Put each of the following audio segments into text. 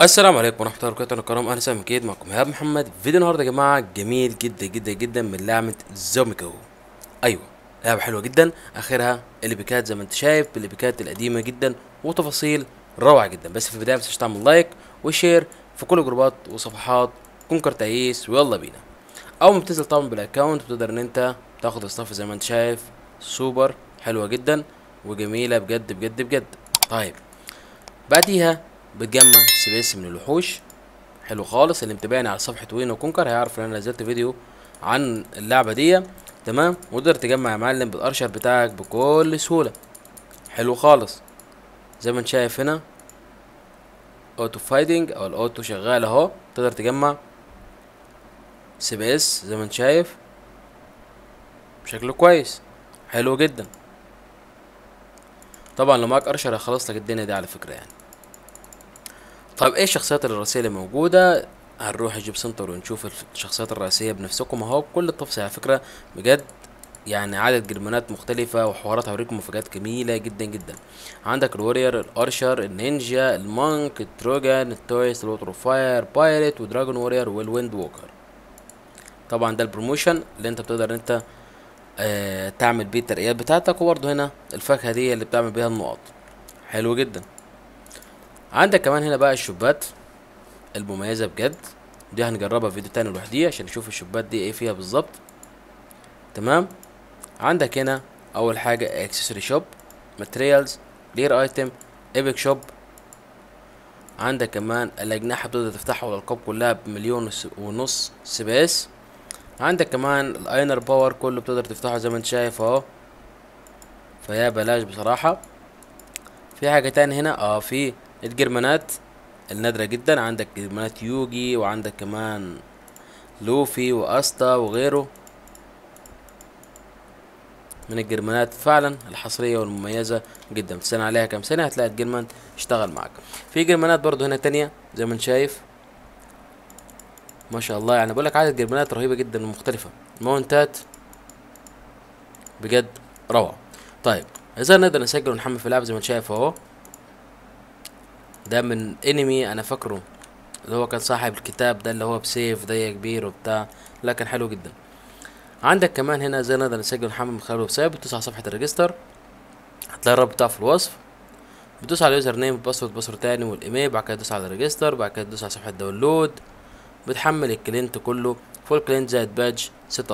السلام عليكم ورحمة الله وبركاته أنا كرم أهلا وسهلا من جديد معكم إيهاب محمد فيديو النهاردة يا جماعة جميل جدا جدا جدا من لعبة زوميكو أيوة لعبة حلوة جدا آخرها الليبيكات زي ما أنت شايف بالليبيكات القديمة جدا وتفاصيل روعة جدا بس في البداية متنساش تعمل لايك وشير في كل جروبات وصفحات كونكر تعيس ويلا بينا أول ما بتنزل طبعا بالأكونت بتقدر إن أنت تاخد الصف زي ما أنت شايف سوبر حلوة جدا وجميلة بجد بجد بجد طيب بعديها بتجمع سبيس من الوحوش حلو خالص اللي متابعني على صفحة وين وكونكر هيعرف ان انا نزلت فيديو عن اللعبة دي تمام وتقدر تجمع يا معلم بالارشر بتاعك بكل سهولة حلو خالص زي ما انت شايف هنا اوتو فايتنج او الاوتو شغال اهو تقدر تجمع سي بي اس زي ما انت شايف بشكل كويس حلو جدا طبعا لو معاك ارشر هيخلص لك الدنيا دي على فكرة يعني طيب ايه الشخصيات الرئيسية اللي موجودة هنروح الجيب سنتر ونشوف الشخصيات الرئيسية بنفسكم اهو بكل التفاصيل على فكرة بجد يعني عدد جرمانات مختلفة وحوارات هوريكم مفاجآت جميلة جدا جدا عندك الورير الارشر النينجا المونك التروجان التويس الوتر فاير بايرت ودراجون وورير والويند ووكر طبعا ده البروموشن اللي انت بتقدر انت آه تعمل بيه الترقيات بتاعتك وبرضه هنا الفاكهة دي اللي بتعمل بيها النقط حلو جدا عندك كمان هنا بقى الشوبات المميزة بجد دي هنجربها في فيديو تاني لوحديها عشان نشوف الشوبات دي ايه فيها بالظبط تمام عندك هنا اول حاجة اكسسوري شوب ماتريالز لير ايتم ايبك شوب عندك كمان الاجنحة بتقدر تفتحها والالقاب كلها بمليون ونص سباس عندك كمان الاينر باور كله بتقدر تفتحه زي ما انت شايف اهو فيا بلاش بصراحة في حاجة تاني هنا اه في الجرمانات النادرة جدا عندك جرمانات يوجي وعندك كمان لوفي واستا وغيره من الجرمانات فعلا الحصرية والمميزة جدا بتستنى عليها كام سنة هتلاقي الجرمان اشتغل معاك في جرمانات برضو هنا تانية زي ما انت شايف ما شاء الله يعني بقولك عدد جرمانات رهيبة جدا ومختلفة الماونتات بجد روعة طيب اذا نقدر نسجل ونحمل في اللعبة زي ما انت شايف اهو ده من انمي انا فاكره اللي هو كان صاحب الكتاب ده اللي هو بسيف ده كبير وبتاع لا كان حلو جدا عندك كمان هنا زي نقدر نسجل ونحمل من خلال الويب سايت بتدوس على صفحة الريجستر هتلاقي الرابط بتاعه في الوصف بتدوس على اليوزر نيم والباسورد باسورد تاني والايميل بعد كده تدوس على الريجستر بعد كده تدوس على صفحة داونلود بتحمل الكلينت كله فول كلينت زائد باج سيت اب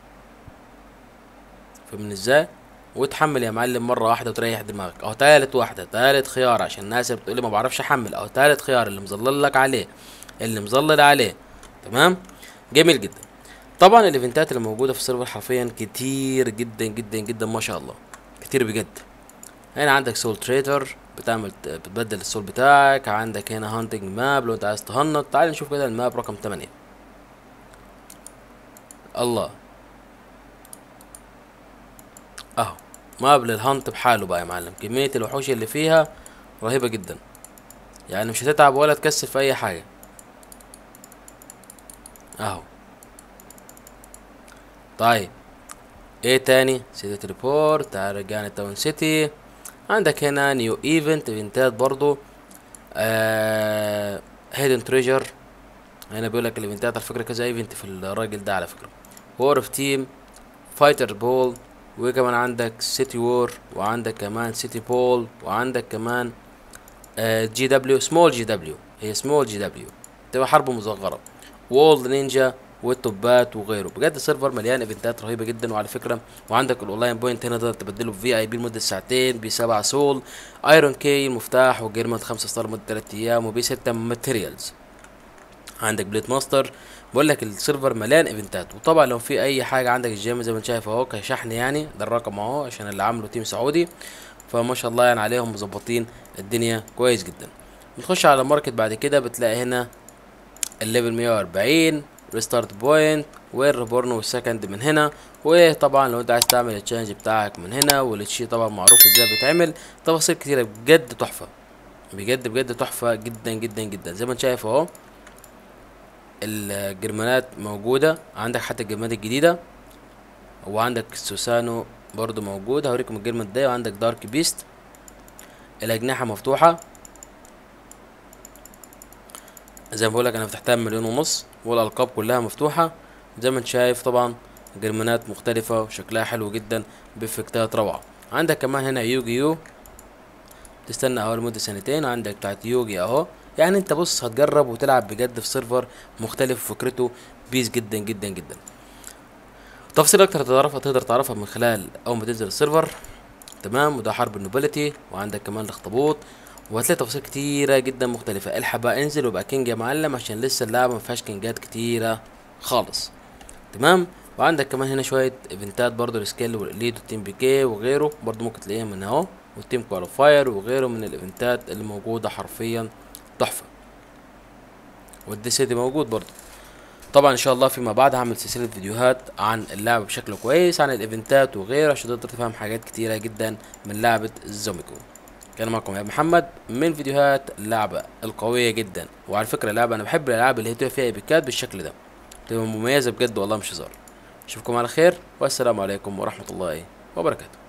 فاهمني ازاي وتحمل يا معلم مره واحده وتريح دماغك اهو تالت واحده تالت خيار عشان الناس اللي بتقولي ما بعرفش احمل اهو تالت خيار اللي مظلل لك عليه اللي مظلل عليه تمام جميل جدا طبعا الايفنتات اللي موجوده في السيرفر حرفيا كتير جدا جدا جدا ما شاء الله كتير بجد هنا عندك سول تريتر بتعمل بتبدل السول بتاعك عندك هنا هانتنج ماب لو انت عايز تهنط تعال نشوف كده الماب رقم 8 الله اهو ماب للهانت بحاله بقى يا معلم كمية الوحوش اللي فيها رهيبة جدا يعني مش هتتعب ولا تكسل في اي حاجة اهو طيب ايه تاني سيتي ريبورت تعال رجعنا تاون سيتي عندك هنا نيو ايفنت ايفنتات برضو آه هيدن تريجر هنا بيقول لك الايفنتات على فكرة كذا ايفنت في الراجل ده على فكرة وور اوف تيم فايتر بول وكمان عندك سيتي وور وعندك كمان سيتي بول وعندك كمان آه جي دبليو سمول جي دبليو هي سمول جي دبليو تبقى حرب مصغرة وولد نينجا والتوبات وغيره بجد السيرفر مليان ايفنتات رهيبه جدا وعلى فكره وعندك الاونلاين بوينت هنا تقدر تبدله في اي بي لمده ساعتين بسبعة سول ايرون كي المفتاح وجيرمان خمسة ستار لمده 3 ايام وبي 6 ماتيريالز عندك بليت ماستر بقول لك السيرفر مليان ايفنتات وطبعا لو في اي حاجه عندك الجيم زي ما انت شايف اهو كشحن يعني ده الرقم اهو عشان اللي عامله تيم سعودي فما شاء الله يعني عليهم مظبطين الدنيا كويس جدا بتخش على الماركت بعد كده بتلاقي هنا الليفل 140 ريستارت بوينت والريبورن والسكند من هنا وطبعا لو انت عايز تعمل التشالنج بتاعك من هنا والتشي طبعا معروف ازاي بيتعمل تفاصيل كتيره بجد تحفه بجد بجد تحفه جدا جدا جدا زي ما انت شايف اهو الجرمانات موجودة عندك حتى الجرمانات الجديدة وعندك سوسانو برضو موجود هوريكم الجرمانات ده وعندك دارك بيست الأجنحة مفتوحة زي ما بقولك انا فتحتها بمليون ونص والالقاب كلها مفتوحة زي ما انت شايف طبعا جرمانات مختلفة وشكلها حلو جدا بإفكتات روعة عندك كمان هنا يوجي يو تستنى اهو لمدة سنتين عندك بتاعت يوجي اهو يعني انت بص هتجرب وتلعب بجد في سيرفر مختلف وفكرته بيس جدا جدا جدا تفاصيل اكتر تعرفها تقدر تعرفها من خلال اول ما تنزل السيرفر تمام وده حرب النوبلتي وعندك كمان الاخطبوط وهتلاقي تفاصيل كتيرة جدا مختلفة الحق بقى انزل وبقى كينج يا معلم عشان لسه اللعبة مفيهاش كينجات كتيرة خالص تمام وعندك كمان هنا شوية ايفنتات برضو السكيل والاليد والتيم بي كي وغيره برضو ممكن تلاقيها من اهو والتيم كواليفاير وغيره من الايفنتات اللي موجودة حرفيا تحفة والدي سي دي موجود برضو طبعا ان شاء الله فيما بعد هعمل سلسلة فيديوهات عن اللعبة بشكل كويس عن الايفنتات وغيره عشان تقدر تفهم حاجات كتيرة جدا من لعبة زوميكو كان معكم يا محمد من فيديوهات اللعبة القوية جدا وعلى فكرة اللعبة انا بحب الالعاب اللي هي بتبقى فيها ايبكات بالشكل ده بتبقى مميزة بجد والله مش هزار اشوفكم على خير والسلام عليكم ورحمة الله وبركاته